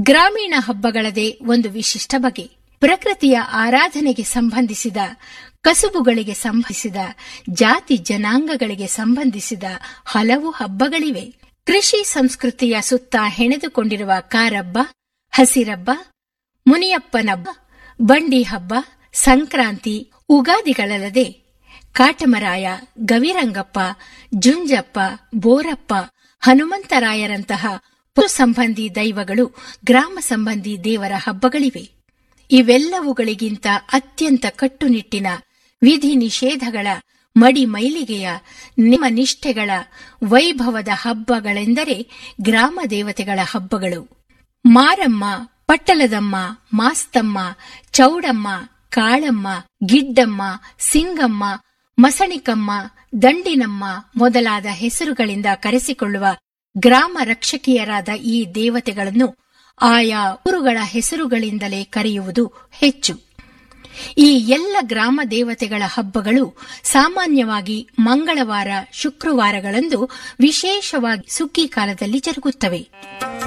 ಗ್ರಾಮೀಣ ಹಬ್ಬಗಳದೇ ಒಂದು ವಿಶಿಷ್ಟ ಬಗೆ ಪ್ರಕೃತಿಯ ಆರಾಧನೆಗೆ ಸಂಬಂಧಿಸಿದ ಕಸುಬುಗಳಿಗೆ ಸಂಬಂಧಿಸಿದ ಜಾತಿ ಜನಾಂಗಗಳಿಗೆ ಸಂಬಂಧಿಸಿದ ಹಲವು ಹಬ್ಬಗಳಿವೆ ಕೃಷಿ ಸಂಸ್ಕೃತಿಯ ಸುತ್ತ ಹೆಣೆದುಕೊಂಡಿರುವ ಕಾರಬ್ಬ ಹಸಿರಬ್ಬ ಮುನಿಯಪ್ಪನಬ್ಬ ಬಂಡಿ ಹಬ್ಬ ಸಂಕ್ರಾಂತಿ ಉಗಾದಿಗಳಲ್ಲದೆ ಕಾಟಮರಾಯ ಗವಿರಂಗಪ್ಪ ಜುಂಜಪ್ಪ ಬೋರಪ್ಪ ಹನುಮಂತರಾಯರಂತಹ ಪಶು ಸಂಬಂಧಿ ದೈವಗಳು ಗ್ರಾಮ ಸಂಬಂಧಿ ದೇವರ ಹಬ್ಬಗಳಿವೆ ಇವೆಲ್ಲವುಗಳಿಗಿಂತ ಅತ್ಯಂತ ಕಟ್ಟುನಿಟ್ಟಿನ ವಿಧಿ ನಿಷೇಧಗಳ ಮಡಿ ಮೈಲಿಗೆಯ ನಿಮ್ಮ ನಿಷ್ಠೆಗಳ ವೈಭವದ ಹಬ್ಬಗಳೆಂದರೆ ಗ್ರಾಮ ದೇವತೆಗಳ ಹಬ್ಬಗಳು ಮಾರಮ್ಮ ಪಟ್ಟಲದಮ್ಮ ಮಾಸ್ತಮ್ಮ ಚೌಡಮ್ಮ ಕಾಳಮ್ಮ ಗಿಡ್ಡಮ್ಮ ಸಿಂಗಮ್ಮ ಮಸಣಿಕಮ್ಮ ದಂಡಿನಮ್ಮ ಮೊದಲಾದ ಹೆಸರುಗಳಿಂದ ಕರೆಸಿಕೊಳ್ಳುವ ಗ್ರಾಮ ರಕ್ಷಕಿಯರಾದ ಈ ದೇವತೆಗಳನ್ನು ಆಯಾ ಊರುಗಳ ಹೆಸರುಗಳಿಂದಲೇ ಕರೆಯುವುದು ಹೆಚ್ಚು ಈ ಎಲ್ಲ ಗ್ರಾಮ ದೇವತೆಗಳ ಹಬ್ಬಗಳು ಸಾಮಾನ್ಯವಾಗಿ ಮಂಗಳವಾರ ಶುಕ್ರವಾರಗಳಂದು ವಿಶೇಷವಾಗಿ ಸುಗ್ಗಿ ಕಾಲದಲ್ಲಿ ಜರುಗುತ್ತವೆ